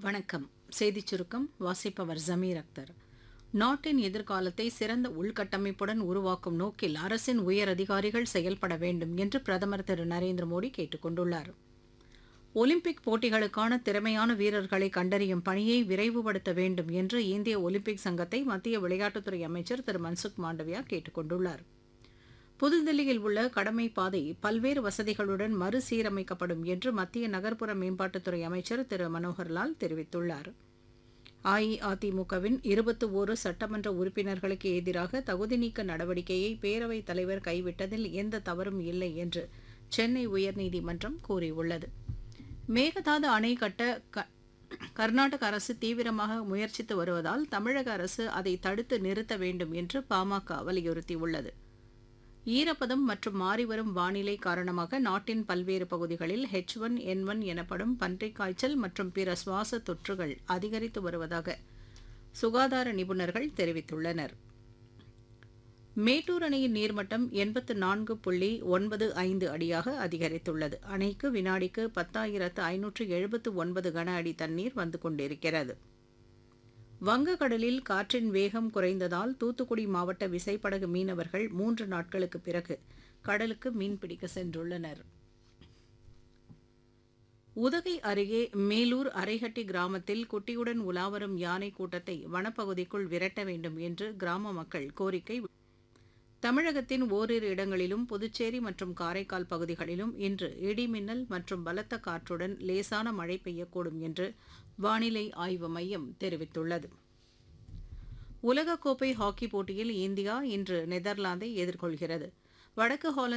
வணக்கம் செய்திச் சுருக்கம் வாசிப்பவர் ஜமீர் அக்தர் நாட்டின் எதிர்காலத்தை சிறந்த உள்கட்டமைப்புடன் உருவாக்கும் நோக்கில் அரசின் உயர் அதிகாரிகள் செயல்பட வேண்டும் என்று பிரதமர் திரு நரேந்திர மோடி கேட்டுக் கொண்டுள்ளார் ஒலிம்பிக் போட்டிகளுக்கான திறமையான வீரர்களை கண்டறியும் பணியை விரைவுபடுத்த வேண்டும் என்று இந்திய ஒலிம்பிக் சங்கத்தை மத்திய விளையாட்டுத்துறை அமைச்சர் திரு மன்சுக் மாண்டவியா கேட்டுக் கொண்டுள்ளார் புதுதில்லியில் உள்ள கடமை பாதை பல்வேறு வசதிகளுடன் மறுசீரமைக்கப்படும் என்று மத்திய நகர்ப்புற மேம்பாட்டுத்துறை அமைச்சர் திரு மனோகர்லால் தெரிவித்துள்ளார் அஇஅதிமுகவின் இருபத்தி ஓரு சட்டமன்ற உறுப்பினர்களுக்கு எதிராக தகுதி நீக்க நடவடிக்கையை பேரவைத் தலைவர் கைவிட்டதில் எந்த தவறும் இல்லை என்று சென்னை உயர்நீதிமன்றம் கூறியுள்ளது மேகதாது அணை கட்ட க கர்நாடக அரசு தீவிரமாக முயற்சித்து வருவதால் தமிழக அரசு அதை தடுத்து நிறுத்த வேண்டும் என்று பாமக வலியுறுத்தியுள்ளது ஈரப்பதம் மற்றும் மாறிவரும் வானிலை காரணமாக நாட்டின் பல்வேறு பகுதிகளில் ஹெச் ஒன் என் ஒன் எனப்படும் பன்றிக் காய்ச்சல் மற்றும் பிற சுவாச தொற்றுகள் அதிகரித்து வருவதாக சுகாதார நிபுணர்கள் தெரிவித்துள்ளனர் மேட்டூர் அணையின் நீர்மட்டம் எண்பத்து நான்கு புள்ளி ஒன்பது ஐந்து அடியாக அதிகரித்துள்ளது அணைக்கு வினாடிக்கு பத்தாயிரத்து ஐநூற்று எழுபத்து ஒன்பது கன அடி தண்ணீர் வந்து கொண்டிருக்கிறது வங்கக்கடலில் காற்றின் வேகம் குறைந்ததால் தூத்துக்குடி மாவட்ட விசைப்படகு மீனவர்கள் மூன்று நாட்களுக்கு பிறகு கடலுக்கு மீன்பிடிக்க சென்றுள்ளனர் உதகை அருகே மேலூர் அரைஹட்டி கிராமத்தில் குட்டியுடன் உலாவரும் யானை கூட்டத்தை வனப்பகுதிக்குள் விரட்ட வேண்டும் என்று கிராம மக்கள் கோரிக்கை தமிழகத்தின் ஓரிரு இடங்களிலும் புதுச்சேரி மற்றும் காரைக்கால் பகுதிகளிலும் இன்று இடிமின்னல் மற்றும் பலத்த காற்றுடன் லேசான மழை பெய்யக்கூடும் என்று வானிலை ஆய்வு மையம் தெரிவித்துள்ளது உலகக்கோப்பை ஹாக்கி போட்டியில் இந்தியா இன்று நெதர்லாந்தை எதிர்கொள்கிறது வடக்கு ஹாலந்து